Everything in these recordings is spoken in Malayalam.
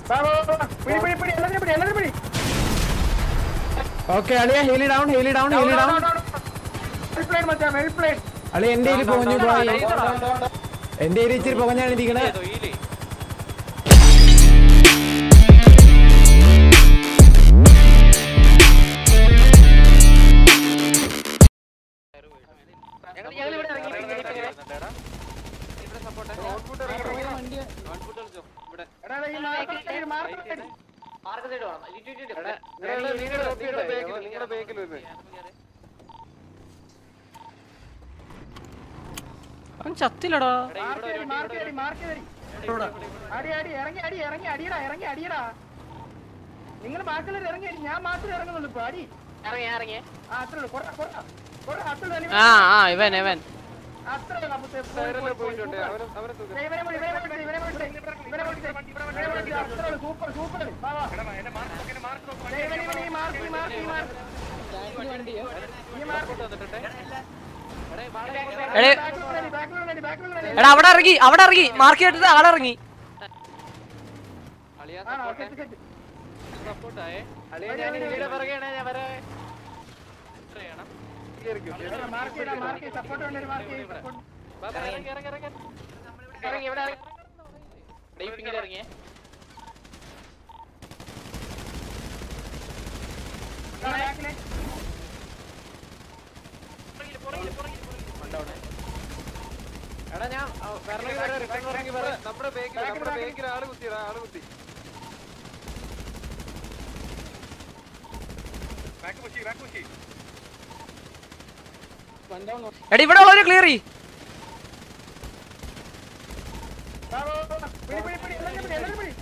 വാ, വാ, വാ, വാ. പിടി പിടി പിടി എല്ലാത്തിനും പിടി എല്ലാത്തിനും പിടി ഓക്കെ അളിയ ഹീലി ഡൗൺ ഹീലി ഡൗൺ ഹീലി ഡൗൺ വെൽ പ്ലേഡ് മച്ചാ വെൽ പ്ലേഡ് അളി എന്റെ കയ്യിൽ പോഞ്ഞു പോയി എന്റെ കയ്യിൽ ഇച്ചിരി പുകഞ്ഞാണ് ഇരിക്കണേ എടാ ഈ മാർക്ക് ഈ മാർക്ക് അവൻ ചത്തില്ലടാ മാർക്ക് ചെയ്തി, മാർക്ക് ചെയ്തി, മാർക്ക് ചെയ്തി. അടി അടി ഇറങ്ങി അടി ഇറങ്ങി അടിയടാ ഇറങ്ങി അടിയടാ നിങ്ങൾ ബാക്കിയുള്ളവർ ഇറങ്ങി അടി ഞാൻ മാത്രമേ ഇറങ്ങുന്നുള്ളൂ ഇപ്പൊ അടി ആ അത്രേ ഉള്ളൂ കൊറ കൊറ കൊറ അത്രേ ഉള്ളൂ ആ ആ ഇവൻ ഇവൻ അത്രേ ഉള്ളൂ അപ്പൊ പോയി, പോയി, പോയി, സൂപ്പർ. ദേ, ഇവനെ വിളി, ഇവനെ വിളി, ഇവനെ വിളി, ഇവനെ വിളി, ഇവനെ വിളി, അത്രേ ഉള്ളൂ, സൂപ്പർ സൂപ്പർ വാ വാ ദേ, ഇവനെ വിളി, ഈ മാർക്ക് ഈ മാർക്ക് ഈ മാർക്ക് ഈ മാർക്ക് എടേ ബാക്കിലുള്ള അടി, ബാക്കിലുള്ള അടി, ബാക്കിലുള്ള അടി. എടാ അവിടെ ഇറങ്ങി അവിടെ ഇറങ്ങി മാർക്ക് ചെയ്തിട്ട് ആളിറങ്ങി ആണോ സെറ്റ് സെറ്റ് മാർക്ക് ചെയ്താ മാർക്ക് ചെയ്ത് സപ്പോർട്ട് വേണ്ടി മാർക്ക് ചെയ്ത് സപ്പോർട്ട് ബാക്കിലെ നമ്മുടെ ബേക്കിൽ നമ്മുടെ ബേക്കിൽ ആള് കുത്തിയടാ ആള് കുത്തി എടാ ഇവിടെ ഉള്ളവര് ക്ലിയർ ചെയ് വാ, വാ, വാ, വാ. പിടി, പിടി, പിടി, എല്ലാത്തിനും പിടി, എല്ലാത്തിനും പിടി.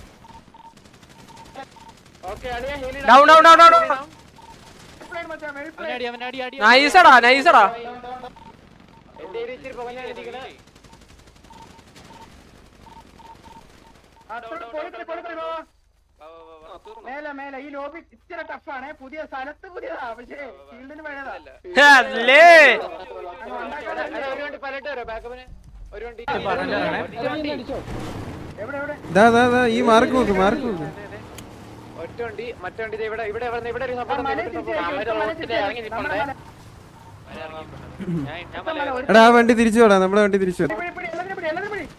Down down down down Well played മച്ചാ, well played. നൈസടാ നൈസടാ അത്ര പൊളിക്കല്, പൊളിക്കല്, വാ, വാ. മേലെ മേലെ ഈ ലോബി ഇച്ചിരി ടഫാണ് പുതിയ സ്ഥലത്ത് പുതിയതാ പക്ഷേ ഫീൽഡിന് പഴയതാ അല്ലേ അങ്ങ് ഉണ്ടാക്കാൻ എവിടെ എവിടെ ദാ ദാ ദാ ഈ മാർക്ക് നോക്ക് മാർക്ക് നോക്ക് ഒറ്റ വണ്ടി മറ്റേ വണ്ടി ദേ ഇവിടെ ഇവിടെ ഇവിടെ ഇവിടെ ഒരു ആ സപ്പോർട്ട് മല തിരിച്ച് മല തിരിച്ച് നമ്മുടെ മല. നമ്മുടെ മല ഒരു എടാ ആ വണ്ടി തിരിച്ചു വിടാം നമ്മുടെ വണ്ടി തിരിച്ചു വിടാം പിടി, പിടി, എല്ലാത്തിനും പിടി, എല്ലാത്തിനും പിടി.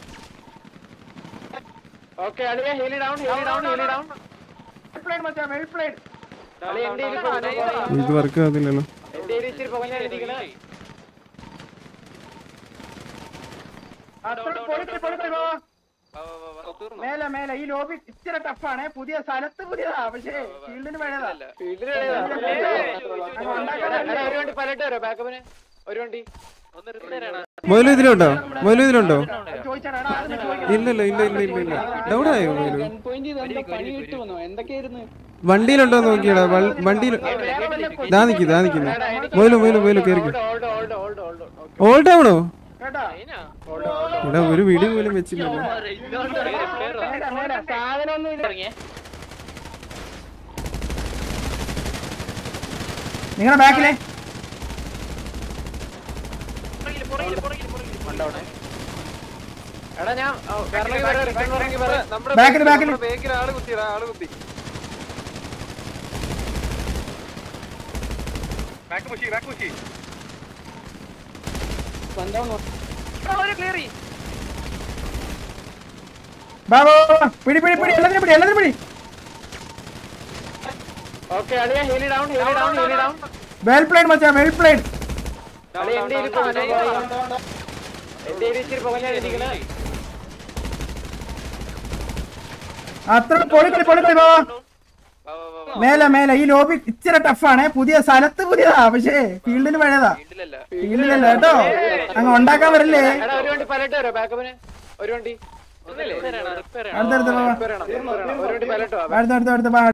ഓക്കെ അളിയ ഹീലി ഡൗൺ ഹീലി ഡൗൺ ഹീലി ഡൗൺ Well played മച്ചാ, well played. അളി എന്റെ കയ്യിൽ പോഞ്ഞു ഇത് വർക്ക് ആകുന്നില്ലല്ലോ എന്റെ കയ്യിൽ ഇച്ചിരി പുകഞ്ഞാണ് ഇരിക്കണേ അത്ര പൊളിക്കല്, പൊളിക്കല്, വാ, വാ. മേലെ മേലെ ഈ ലോബി ഇച്ചിരി ടഫാണ് പുതിയ സ്ഥലത്ത് പുതിയതാ പക്ഷേ ഫീൽഡിന് പഴയതാ ഫീൽഡിൽ അങ്ങ് ഉണ്ടാക്കാൻ ഒരു വണ്ടി പലട്ട് വരോ ബാക്കപ്പിന് ഒരു വണ്ടി മൊയിലും ഇതിലുണ്ടോ മൊയിലും ഇതിലുണ്ടോ ചോദിച്ചാടാ എടാ, അതൊന്ന് ചോദിക്കണം. ഇല്ലല്ലോ ഇല്ല ഇല്ല ഇല്ല ഇല്ല ഡൗൺ ആയോ മൊയിലു വണ്ടിയിലുണ്ടോ നോക്കിയടാ വൾ- വണ്ടിയിൽ ദാ നിക്ക് ദാ നിക്കുന്നു മൊയിലു മൊയിലു മൊയിലു കേറിക്കോ old old old old old ആവണോ കേട്ടോ ഇവിടെ ഒരു വീഡിയോ പോലും വെച്ചില്ലല്ലോ മേലെ, മേലെ, സാധനമൊന്നും ഇല്ല നിങ്ങളുടെ ബാക്കിലെ എടാ ഞാൻ ഇറങ്ങി വരാം റിട്ടേൺ ഇറങ്ങി വരാം നമ്മുടെ ബാക്കിൽ ബാക്കിൽ ബേക്കിൽ ആള് കുത്തിയടാ ആള് കുത്തി ക്ലിയർ ചെയ് ബാ, ബാ, ബാ, ബാ. പിടി പിടി പിടി എല്ലാത്തിനും പിടി എല്ലാത്തിനും പിടി ഓക്കെ അളിയ ഹീലി ഡൗൺ ഹീലി ഡൗൺ ഹീലി ഡൗൺ വെൽ പ്ലേഡ് മച്ചാ വെൽ പ്ലേഡ് അളി എന്റെ കയ്യിൽ പോഞ്ഞു എന്റെ കയ്യിൽ ഇച്ചിരി പുകഞ്ഞാണ് ഇരിക്കണേ അത്ര പൊളിക്കല് പൊളിക്കല് വാ, വാ. മേലെ മേലെ ഈ ലോബി ഇച്ചിരി ടഫാണ് പുതിയ സ്ഥലത്ത് പുതിയതാ പക്ഷേ ഫീൽഡിന് പഴയതാ ഫീൽഡിലല്ല കേട്ടോ അങ്ങ് ഉണ്ടാക്കാൻ വരില്ലേ എടാ ഒരു വണ്ടി പലട്ട് വരോ ബാക്കപ്പിന് ഒരു വണ്ടി അടുത്തടുത്ത് വാ, വാ. ഒരു വണ്ടി പലട്ടോ അടുത്ത അടുത്ത അടുത്ത വാ